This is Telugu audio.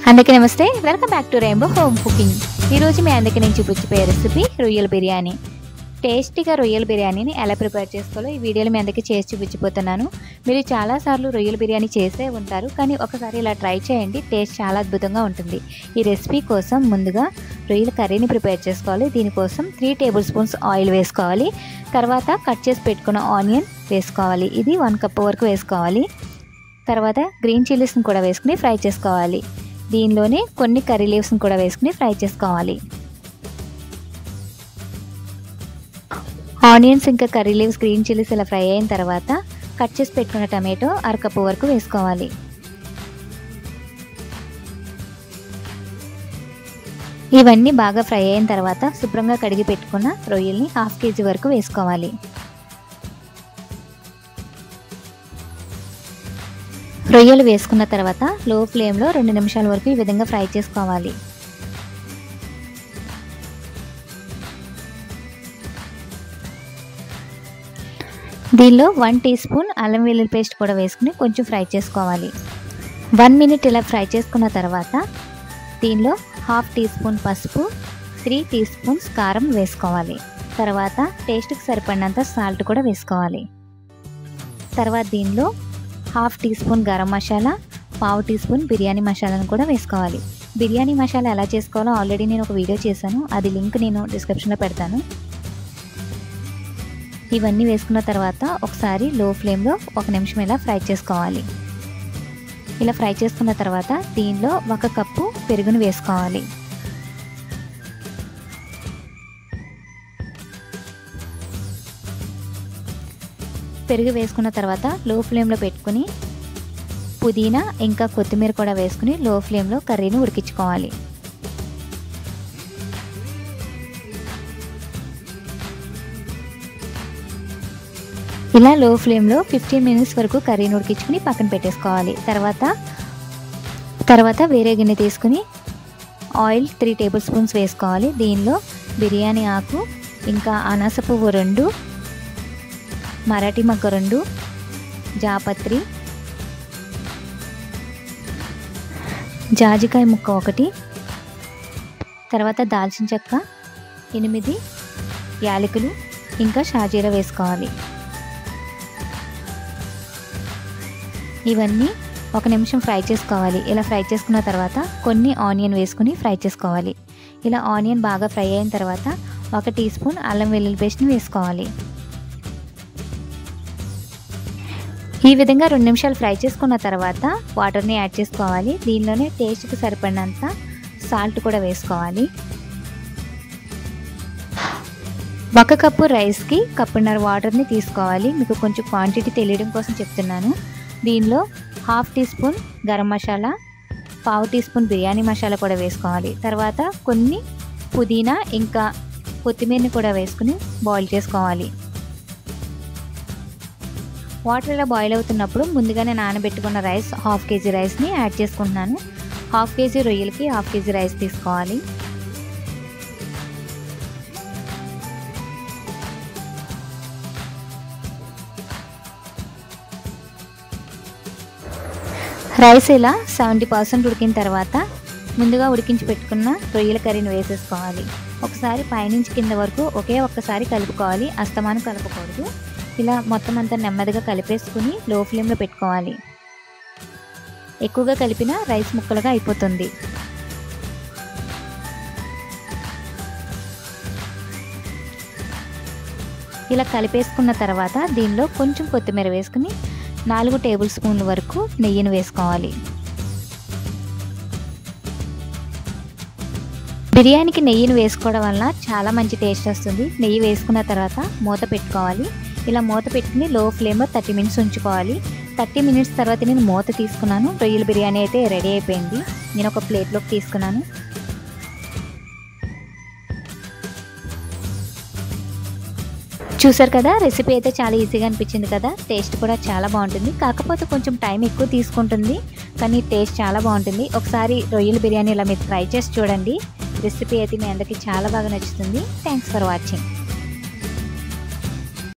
అందరికీ నమస్తే welcome back to Rainbow Home Cooking ఈరోజు మీ అందరికీ నేను చూపించిపోయే రెసిపీ రొయ్యల బిర్యానీ టేస్టీగా రొయ్యల బిర్యానీని ఎలా ప్రిపేర్ చేసుకోవాలో ఈ వీడియోలో మీ అందరికీ చేసి చూపించిపోతున్నాను మీరు చాలాసార్లు రొయ్యల బిర్యానీ చేసే ఉంటారు కానీ ఒకసారి ఇలా ట్రై చేయండి టేస్ట్ చాలా అద్భుతంగా ఉంటుంది ఈ రెసిపీ కోసం ముందుగా రొయ్యల కర్రీని ప్రిపేర్ చేసుకోవాలి దీనికోసం త్రీ టేబుల్ స్పూన్స్ ఆయిల్ వేసుకోవాలి తర్వాత కట్ చేసి పెట్టుకున్న ఆనియన్ వేసుకోవాలి ఇది వన్ కప్ వరకు వేసుకోవాలి తర్వాత గ్రీన్ చిల్లీస్ని కూడా వేసుకుని ఫ్రై చేసుకోవాలి దీనిలోనే కొన్ని కర్రీ లీవ్స్ని కూడా వేసుకుని ఫ్రై చేసుకోవాలి ఆనియన్స్ ఇంకా కర్రీ లీవ్స్ గ్రీన్ చిల్లీస్ ఇలా ఫ్రై అయిన తర్వాత కట్ చేసి పెట్టుకున్న టమాటో అరకప్పు వరకు వేసుకోవాలి ఇవన్నీ బాగా ఫ్రై అయిన తర్వాత శుభ్రంగా కడిగి పెట్టుకున్న రొయ్యల్ని హాఫ్ కేజీ వరకు వేసుకోవాలి రొయ్యలు వేసుకున్న తర్వాత లో ఫ్లేమ్లో రెండు నిమిషాల వరకు ఈ విధంగా ఫ్రై చేసుకోవాలి దీనిలో వన్ టీ స్పూన్ అల్లం వెల్లుల్లి పేస్ట్ కూడా వేసుకుని కొంచెం ఫ్రై చేసుకోవాలి వన్ మినిట్ ఇలా ఫ్రై చేసుకున్న తర్వాత దీనిలో హాఫ్ టీ స్పూన్ పసుపు త్రీ టీ స్పూన్స్ కారం వేసుకోవాలి తర్వాత టేస్ట్కి సరిపడినంత సాల్ట్ కూడా వేసుకోవాలి తర్వాత దీనిలో half tea spoon garam masala పావు టీ స్పూన్ బిర్యానీ మసాలాను కూడా వేసుకోవాలి బిర్యానీ మసాలా ఎలా చేసుకోవాలో ఆల్రెడీ నేను ఒక వీడియో చేశాను అది లింక్ నేను డిస్క్రిప్షన్లో పెడతాను ఇవన్నీ వేసుకున్న తర్వాత ఒకసారి లో ఫ్లేమ్లో ఒక నిమిషం ఇలా ఫ్రై చేసుకోవాలి ఇలా ఫ్రై చేసుకున్న తర్వాత దీనిలో ఒక కప్పు పెరుగును వేసుకోవాలి పెరుగు వేసుకున్న తర్వాత లో ఫ్లేమ్లో పెట్టుకుని పుదీనా ఇంకా కొత్తిమీర కూడా వేసుకుని లో ఫ్లేమ్లో కర్రీని ఉడికించుకోవాలి ఇలా లో ఫ్లేమ్లో ఫిఫ్టీన్ మినిట్స్ వరకు కర్రీని ఉడికించుకుని పక్కన పెట్టేసుకోవాలి తర్వాత తర్వాత వేరే గిన్నె తీసుకుని ఆయిల్ త్రీ టేబుల్ స్పూన్స్ వేసుకోవాలి దీనిలో బిర్యానీ ఆకు ఇంకా అనాస పువ్వు రెండు మరాఠీ మగ్గ రెండు జాపత్రి జాజికాయ ముక్క ఒకటి తర్వాత దాల్చిన చెక్క ఎనిమిది యాలకులు ఇంకా షాజీరా వేసుకోవాలి ఇవన్నీ ఒక నిమిషం ఫ్రై చేసుకోవాలి ఇలా ఫ్రై చేసుకున్న తర్వాత కొన్ని ఆనియన్ వేసుకుని ఫ్రై చేసుకోవాలి ఇలా ఆనియన్ బాగా ఫ్రై అయిన తర్వాత ఒక టీ స్పూన్ అల్లం వెల్లుల్లి పేస్ట్ని వేసుకోవాలి ఈ విధంగా రెండు నిమిషాలు ఫ్రై చేసుకున్న తర్వాత వాటర్ని యాడ్ చేసుకోవాలి దీనిలోనే టేస్ట్కి సరిపడినంత సాల్ట్ కూడా వేసుకోవాలి ఒక కప్పు రైస్కి కప్పున్నర వాటర్ని తీసుకోవాలి మీకు కొంచెం క్వాంటిటీ తెలియడం కోసం చెప్తున్నాను దీనిలో half tea spoon garam masala పావు టీ స్పూన్ బిర్యానీ మసాలా కూడా వేసుకోవాలి తర్వాత కొన్ని పుదీనా ఇంకా కొత్తిమీరని కూడా వేసుకుని బాయిల్ చేసుకోవాలి వాటర్ ఇలా బాయిల్ అవుతున్నప్పుడు ముందుగానే నానబెట్టుకున్న రైస్ హాఫ్ కేజీ రైస్ని యాడ్ చేసుకుంటున్నాను హాఫ్ కేజీ రొయ్యలకి హాఫ్ కేజీ రైస్ తీసుకోవాలి రైస్ ఇలా సెవెంటీ పర్సెంట్ ఉడికిన తర్వాత ముందుగా ఉడికించి పెట్టుకున్న రొయ్యల కర్రీని వేసేసుకోవాలి ఒకసారి పైనుంచి కింద వరకు ఒకే ఒక్కసారి కలుపుకోవాలి అస్తమానం కలపకూడదు ఇలా మొత్తం అంతా నెమ్మదిగా కలిపేసుకుని లో ఫ్లేమ్లో పెట్టుకోవాలి ఎక్కువగా కలిపిన రైస్ ముక్కలుగా అయిపోతుంది ఇలా కలిపేసుకున్న తర్వాత దీనిలో కొంచెం కొత్తిమీర వేసుకుని నాలుగు టేబుల్ స్పూన్ల వరకు నెయ్యిని వేసుకోవాలి బిర్యానీకి నెయ్యిని వేసుకోవడం వల్ల చాలా మంచి టేస్ట్ వస్తుంది నెయ్యి వేసుకున్న తర్వాత మూత పెట్టుకోవాలి ఇలా మూత పెట్టుకుని లో ఫ్లేమ్లో థర్టీ మినిట్స్ ఉంచుకోవాలి థర్టీ మినిట్స్ తర్వాత నేను మూత తీసుకున్నాను రొయ్యల బిర్యానీ అయితే రెడీ అయిపోయింది నేను ఒక ప్లేట్లోకి తీసుకున్నాను చూసారు కదా రెసిపీ అయితే చాలా ఈజీగా అనిపించింది కదా టేస్ట్ కూడా చాలా బాగుంటుంది కాకపోతే కొంచెం టైం ఎక్కువ తీసుకుంటుంది కానీ టేస్ట్ చాలా బాగుంటుంది ఒకసారి రొయ్యల బిర్యానీ ఇలా మీరు ట్రై చేసి చూడండి రెసిపీ అయితే మీ అందరికీ చాలా బాగా నచ్చుతుంది థ్యాంక్స్ ఫర్ వాచింగ్